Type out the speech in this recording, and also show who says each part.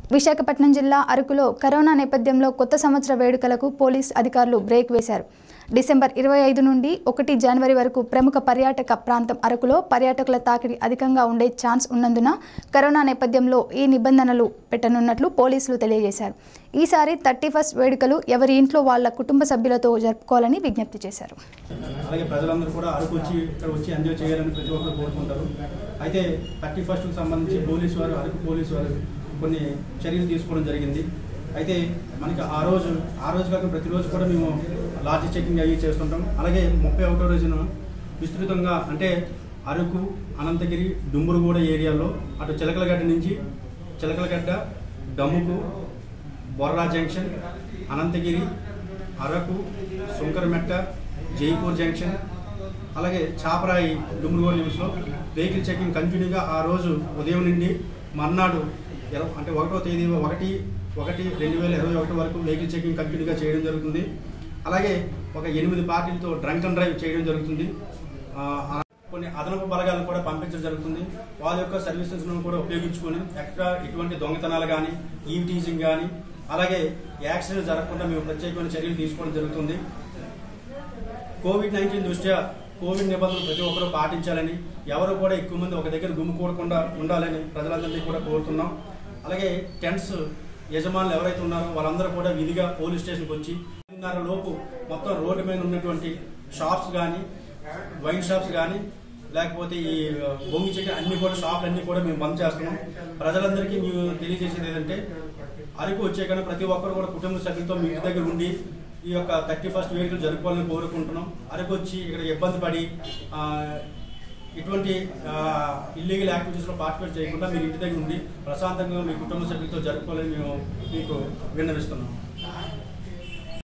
Speaker 1: విశాఖపట్నం జిల్లా అరకులో కరోనా నేపథ్యంలో కొత్త సంవత్సర వేడుకలకు పోలీస్ అధికారులు బ్రేక్ వేశారు డిసెంబర్ ఇరవై ఐదు నుండి ఒకటి జనవరి వరకు ప్రముఖ పర్యాటక ప్రాంతం అరకులో పర్యాటకుల తాకిడి అధికంగా ఉండే ఛాన్స్ ఉన్నందున కరోనా నేపథ్యంలో ఈ నిబంధనలు పెట్టనున్నట్లు పోలీసులు తెలియజేశారు ఈసారి థర్టీ ఫస్ట్ వేడుకలు ఎవరి ఇంట్లో వాళ్ళ కుటుంబ సభ్యులతో జరుపుకోవాలని విజ్ఞప్తి చేశారు
Speaker 2: అలాగే ప్రజలందరూ కూడా అరకు వచ్చి ఇక్కడ వచ్చి ఎంజాయ్ చేయాలని ప్రతి ఒక్కరు కోరుకుంటారు అయితే థర్టీ ఫస్ట్కి సంబంధించి పోలీసు వారు అరకు పోలీసు వారు కొన్ని చర్యలు తీసుకోవడం జరిగింది అయితే మనకి ఆ రోజు ఆ రోజు కాకుండా ప్రతిరోజు కూడా మేము లార్జ్ చెకింగ్ అవి చేస్తుంటాం అలాగే ముప్పై ఒకటో రోజున విస్తృతంగా అంటే అరకు అనంతగిరి డుంబురుగూడ ఏరియాలో అటు చిలకలగడ్డ నుంచి చిలకలగడ్డ గమ్ముకు బొర్రా జంక్షన్ అనంతగిరి అరకు సుంకరమెట్ట జైపూర్ జంక్షన్ అలాగే చాపరాయి డుమ్రుగోడ్ లిమిట్స్లో వెహికల్ చెకింగ్ కంటిన్యూగా ఆ రోజు ఉదయం నుండి మర్నాడు ఇరవై అంటే ఒకటో తేదీ ఒకటి ఒకటి రెండు వేల ఇరవై ఒకటి వరకు వెహికల్ చెకింగ్ కంటిన్యూగా చేయడం జరుగుతుంది అలాగే ఒక ఎనిమిది పార్టీలతో డ్రంక్ అండ్ డ్రైవ్ చేయడం జరుగుతుంది ఆ, ఆ కొన్ని అదనపు బలగాలను కూడా పంపించడం జరుగుతుంది వాళ్ళ యొక్క సర్వీసెస్ను కూడా ఉపయోగించుకొని ఎక్కడ ఎటువంటి దొంగతనాలు కానీ ఈవ్ టీజింగ్ కానీ అలాగే యాక్సిడెంట్ జరగకుండా మేము ప్రత్యేకమైన చర్యలు తీసుకోవడం జరుగుతుంది కోవిడ్ నైన్టీన్ దృష్ట్యా కోవిడ్ నిబంధనలు ప్రతి ఒక్కరూ పాటించాలని ఎవరు కూడా ఎక్కువ మంది ఒక దగ్గర గుమ్ముకూడకుండా ఉండాలని ప్రజలందరినీ కూడా కోరుతున్నాం అలాగే టెంట్స్ యజమానులు ఎవరైతే ఉన్నారో వాళ్ళందరూ కూడా విధిగా పోలీస్ స్టేషన్కి వచ్చి పదిన్నర లోపు మొత్తం రోడ్డు మీద ఉన్నటువంటి షాప్స్ కానీ వైన్ షాప్స్ కానీ లేకపోతే ఈ బొంగి చెట్టు అన్ని కూడా షాపులు అన్ని కూడా మేము బంద్ చేస్తున్నాం ప్రజలందరికీ మేము తెలియజేసేది ఏంటంటే అరకు వచ్చే కన్నా ప్రతి ఒక్కరు కూడా కుటుంబ సభ్యులతో మీ ఇంటి దగ్గర ఉండి ఈ యొక్క థర్టీ ఫస్ట్ వేడుకలు జరుపుకోవాలని కోరుకుంటున్నాం అరకు వచ్చి ఇక్కడ ఇబ్బంది పడి ఆ, ఇటువంటి ఇల్లీగల్ యాక్టివిటీస్లో పార్టిసిపేట్ చేయకుండా మీరు ఇంటి దగ్గర ఉండి ప్రశాంతంగా మీ కుటుంబ సభ్యులతో జరుపుకోవాలని మేము మీకు విన్నవిస్తున్నాం